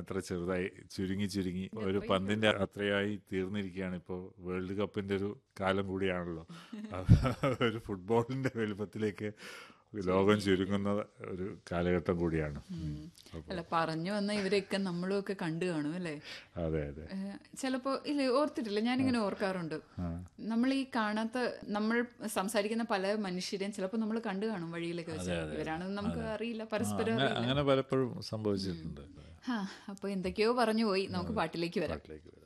എത്ര ചെറുതായി ചുരുങ്ങി ചുരുങ്ങി ഒരു പന്തിന്റെ അത്രയായി തീർന്നിരിക്കുകയാണ് ഇപ്പോൾ വേൾഡ് കപ്പിന്റെ ഒരു കാലം കൂടിയാണല്ലോ ഒരു ഫുട്ബോളിന്റെ വലുപ്പത്തിലേക്ക് ലോകം ചുരുങ്ങുന്ന ഒരു കാലഘട്ടം കൂടിയാണ് അല്ല പറഞ്ഞു വന്ന ഇവരെയൊക്കെ നമ്മളും ഒക്കെ കണ്ടു കാണും അല്ലേ അതെ അതെ ഏഹ് ചിലപ്പോ ഇല്ല ഓർത്തിട്ടില്ല ഞാനിങ്ങനെ ഓർക്കാറുണ്ട് നമ്മൾ ഈ കാണാത്ത നമ്മൾ സംസാരിക്കുന്ന പല മനുഷ്യരെയും ചിലപ്പോ നമ്മൾ കണ്ടു കാണും വഴിയിലൊക്കെ വെച്ച് ഇവരാണെന്ന് നമുക്ക് അറിയില്ല പരസ്പരം അങ്ങനെ അങ്ങനെ പലപ്പോഴും സംഭവിച്ചിട്ടുണ്ട് ആ അപ്പൊ എന്തൊക്കെയോ പറഞ്ഞു പോയി നമുക്ക് പാട്ടിലേക്ക് വരാം പാട്ടിലേക്ക്